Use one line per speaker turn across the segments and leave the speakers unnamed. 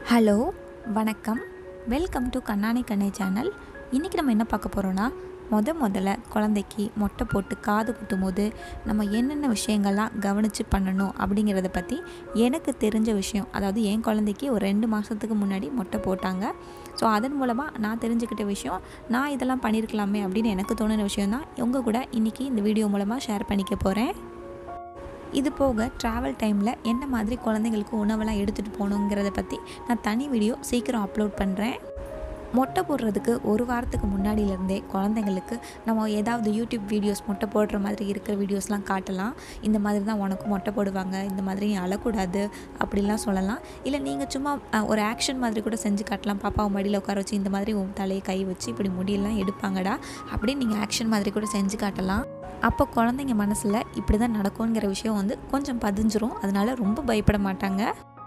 hello வணக்கம் welcome to கண்ணாணி கண்ணை channel இன்றைக்கி நம்ம என்ன பார்க்க போகிறோன்னா முத முதல்ல குழந்தைக்கு மொட்டை போட்டு காது குத்தும் போது நம்ம என்னென்ன விஷயங்கள்லாம் கவனித்து பண்ணணும் அப்படிங்கிறத பற்றி எனக்கு தெரிஞ்ச விஷயம் அதாவது என் குழந்தைக்கு ஒரு ரெண்டு மாதத்துக்கு முன்னாடி மொட்டை போட்டாங்க ஸோ அதன் மூலமாக நான் தெரிஞ்சுக்கிட்ட விஷயம் நான் இதெல்லாம் பண்ணியிருக்கலாமே அப்படின்னு எனக்கு தோணுன விஷயம் தான் உங்கள் கூட இன்றைக்கி இந்த வீடியோ மூலமாக ஷேர் பண்ணிக்க போகிறேன் இது போக ட்ராவல் டைமில் என்ன மாதிரி குழந்தைங்களுக்கு உணவெல்லாம் எடுத்துகிட்டு போகணுங்கிறத பற்றி நான் தனி வீடியோ சீக்கிரம் அப்லோட் பண்ணுறேன் மொட்டை போடுறதுக்கு ஒரு வாரத்துக்கு முன்னாடியிலேருந்தே குழந்தைங்களுக்கு நம்ம ஏதாவது யூடியூப் வீடியோஸ் மொட்டை போடுற மாதிரி இருக்கிற வீடியோஸ்லாம் காட்டலாம் இந்த மாதிரி தான் உனக்கு மொட்டை போடுவாங்க இந்த மாதிரி நீ அழக்கூடாது அப்படிலாம் சொல்லலாம் இல்லை நீங்கள் சும்மா அஹ், ஒரு ஆக்ஷன் மாதிரி கூட செஞ்சு காட்டலாம் பாப்பாவை மடியில் உட்கார வச்சு இந்த மாதிரி உன் தலையை கை வச்சு இப்படி முடியெல்லாம் எடுப்பாங்கடா அப்படின்னு நீங்கள் ஆக்ஷன் மாதிரி கூட செஞ்சு காட்டலாம் அப்போ குழந்தைங்க மனசில் இப்படி தான் நடக்குங்கிற விஷயம் வந்து கொஞ்சம் பதிஞ்சிரும் அதனால ரொம்ப பயப்பட மாட்டாங்க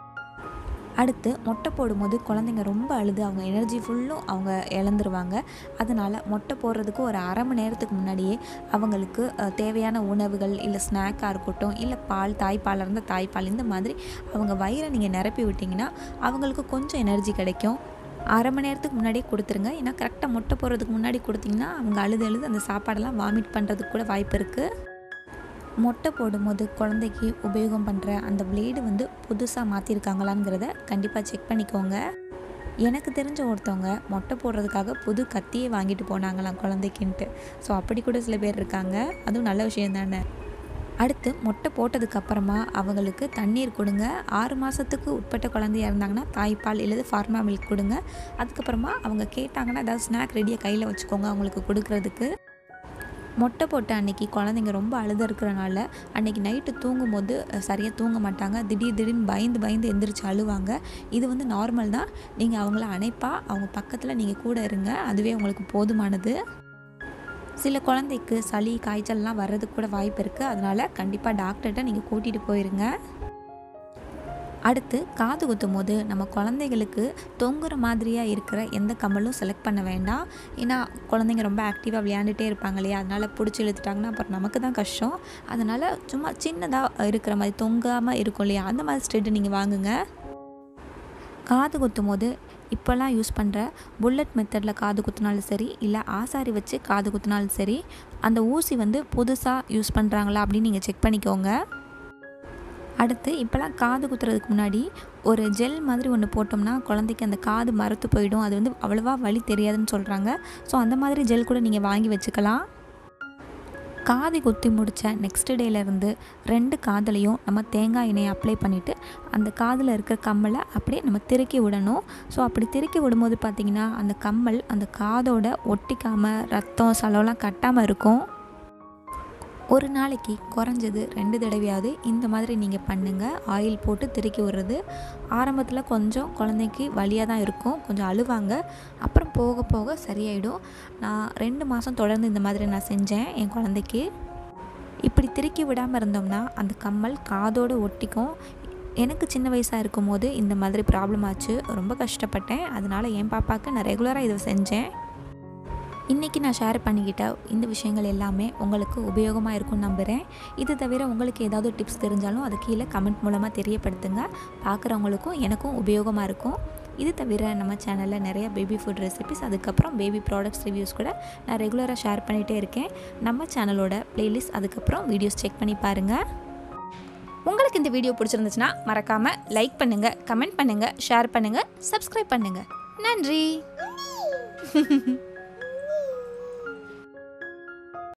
அடுத்து மொட்டை போடும்போது குழந்தைங்க ரொம்ப அழுது அவங்க எனர்ஜி ஃபுல்லும் அவங்க இழந்துருவாங்க அதனால் மொட்டை போடுறதுக்கு ஒரு அரை மணி நேரத்துக்கு முன்னாடியே அவங்களுக்கு அஹ், தேவையான உணவுகள் இல்லை ஸ்நாக்காக இருக்கட்டும் இல்லை பால் தாய்ப்பால் இருந்தால் தாய்ப்பால் இந்த மாதிரி அவங்க வயிறை நீங்கள் நிரப்பி விட்டிங்கன்னா அவங்களுக்கு கொஞ்சம் எனர்ஜி கிடைக்கும் அரை மணி நேரத்துக்கு முன்னாடியே கொடுத்துருங்க ஏன்னா கரெக்டாக மொட்டை போடுறதுக்கு முன்னாடி கொடுத்தீங்கன்னா அவங்க அழுது அழுது அந்த சாப்பாடெல்லாம் வாமிட் பண்ணுறதுக்கு கூட வாய்ப்பு இருக்குது மொட்டை போடும்போது குழந்தைக்கு உபயோகம் பண்ணுற அந்த பிளேடு வந்து புதுசாக மாற்றிருக்காங்களாங்கிறத கண்டிப்பாக செக் பண்ணிக்கோங்க எனக்கு தெரிஞ்ச ஒருத்தவங்க மொட்டை போடுறதுக்காக புது கத்தியே வாங்கிட்டு போனாங்களாம் குழந்தைக்குன்ட்டு ஸோ அப்படி கூட சில பேர் இருக்காங்க அதுவும் நல்ல விஷயம் தானே அடுத்து மொட்டை போட்டதுக்கு அப்புறமா அவங்களுக்கு தண்ணீர் கொடுங்க ஆறு மாதத்துக்கு உட்பட்ட குழந்தையா இருந்தாங்கன்னா தாய்ப்பால் இல்லது ஃபார்மா மில்க் கொடுங்க அதுக்கப்புறமா அவங்க கேட்டாங்கன்னா ஏதாவது ஸ்நாக் ரெடியாக கையில் வச்சுக்கோங்க அவங்களுக்கு கொடுக்கறதுக்கு மொட்டை போட்ட அன்னைக்கு குழந்தைங்க ரொம்ப அழுத இருக்கிறனால அன்னைக்கு நைட்டு தூங்கும்போது அஹ், சரியாக தூங்க மாட்டாங்க திடீர் திடீர்னு பயந்து பயந்து எந்திரிச்சு அழுவாங்க இது வந்து நார்மல் தான் நீங்கள் அவங்கள அணைப்பா அவங்க பக்கத்தில் நீங்கள் கூட இருங்க அதுவே உங்களுக்கு போதுமானது சில குழந்தைக்கு சளி காய்ச்சல்லாம் வர்றதுக்கு கூட வாய்ப்பு இருக்குது அதனால் கண்டிப்பாக டாக்டர்கிட்ட நீங்கள் கூட்டிகிட்டு போயிருங்க அடுத்து காது குத்தும் போது நம்ம குழந்தைகளுக்கு தொங்குற மாதிரியாக இருக்கிற எந்த கம்மலும் செலக்ட் பண்ண வேண்டாம் ஏன்னா குழந்தைங்க ரொம்ப ஆக்டிவாக விளையாண்டுட்டே இருப்பாங்க இல்லையா அதனால் பிடிச்சி இழுத்துட்டாங்கன்னா அப்புறம் நமக்கு தான் கஷ்டம் அதனால் சும்மா சின்னதாக இருக்கிற மாதிரி தொங்காமல் இருக்கும் இல்லையா அந்த மாதிரி ஸ்டெட்டு நீங்கள் வாங்குங்க காது குத்தும் போது இப்போல்லாம் யூஸ் பண்ணுற புல்லட் மெத்தடில் காது குத்தினாலும் சரி இல்லை ஆசாரி வச்சு காது குத்தினாலும் சரி அந்த ஊசி வந்து புதுசாக யூஸ் பண்ணுறாங்களா அப்படின்னு நீங்கள் செக் பண்ணிக்கோங்க அடுத்து இப்போல்லாம் காது குத்துறதுக்கு முன்னாடி ஒரு ஜெல் மாதிரி ஒன்று போட்டோம்னா குழந்தைக்கு அந்த காது மரத்து போயிடும் அது வந்து அவ்வளோவா வலி தெரியாதுன்னு சொல்கிறாங்க ஸோ அந்த மாதிரி ஜெல் கூட நீங்கள் வாங்கி வச்சுக்கலாம் காது குத்தி முடித்த நெக்ஸ்ட் டேலேருந்து ரெண்டு காதுலையும் நம்ம தேங்காய் எண்ணெயை அப்ளை பண்ணிவிட்டு அந்த காதில் இருக்கிற கம்மலை அப்படியே நம்ம திருக்கி விடணும் ஸோ அப்படி திருக்கி விடும்போது பார்த்திங்கன்னா அந்த கம்மல் அந்த காதோட ஒட்டிக்காமல் ரத்தம் சலம்லாம் கட்டாமல் இருக்கும் ஒரு நாளைக்கு குறைஞ்சது ரெண்டு தடவையாவது இந்த மாதிரி நீங்கள் பண்ணுங்கள் ஆயில் போட்டு திருக்கி விடுறது ஆரம்பத்தில் கொஞ்சம் குழந்தைக்கு வலியாக தான் இருக்கும் கொஞ்சம் அழுவாங்க அப்புறம் போக போக சரியாயிடும் நான் ரெண்டு மாதம் தொடர்ந்து இந்த மாதிரி நான் செஞ்சேன் என் குழந்தைக்கு இப்படி திருக்கி விடாமல் இருந்தோம்னா அந்த கம்மல் காதோடு ஒட்டிக்கும் எனக்கு சின்ன வயசாக இருக்கும்போது இந்த மாதிரி ப்ராப்ளம் ஆச்சு ரொம்ப கஷ்டப்பட்டேன் அதனால் என் பாப்பாவுக்கு நான் ரெகுலராக இதை செஞ்சேன் இன்றைக்கி நான் ஷேர் பண்ணிக்கிட்ட இந்த விஷயங்கள் எல்லாமே உங்களுக்கு உபயோகமாக இருக்கும்னு நம்புகிறேன் இது தவிர உங்களுக்கு ஏதாவது டிப்ஸ் தெரிஞ்சாலும் அது கீழே கமெண்ட் மூலமாக தெரியப்படுத்துங்க பார்க்குறவங்களுக்கும் எனக்கும் உபயோகமாக இருக்கும் இது தவிர நம்ம சேனலில் நிறைய பேபி ஃபுட் ரெசிபிஸ் அதுக்கப்புறம் பேபி ப்ராடக்ட்ஸ் ரிவ்யூஸ் கூட நான் ரெகுலராக ஷேர் பண்ணிகிட்டே இருக்கேன் நம்ம சேனலோட ப்ளேலிஸ்ட் அதுக்கப்புறம் வீடியோஸ் செக் பண்ணி பாருங்கள் உங்களுக்கு இந்த வீடியோ பிடிச்சிருந்துச்சுன்னா மறக்காமல் லைக் பண்ணுங்கள் கமெண்ட் பண்ணுங்கள் ஷேர் பண்ணுங்கள் சப்ஸ்கிரைப் பண்ணுங்கள் நன்றி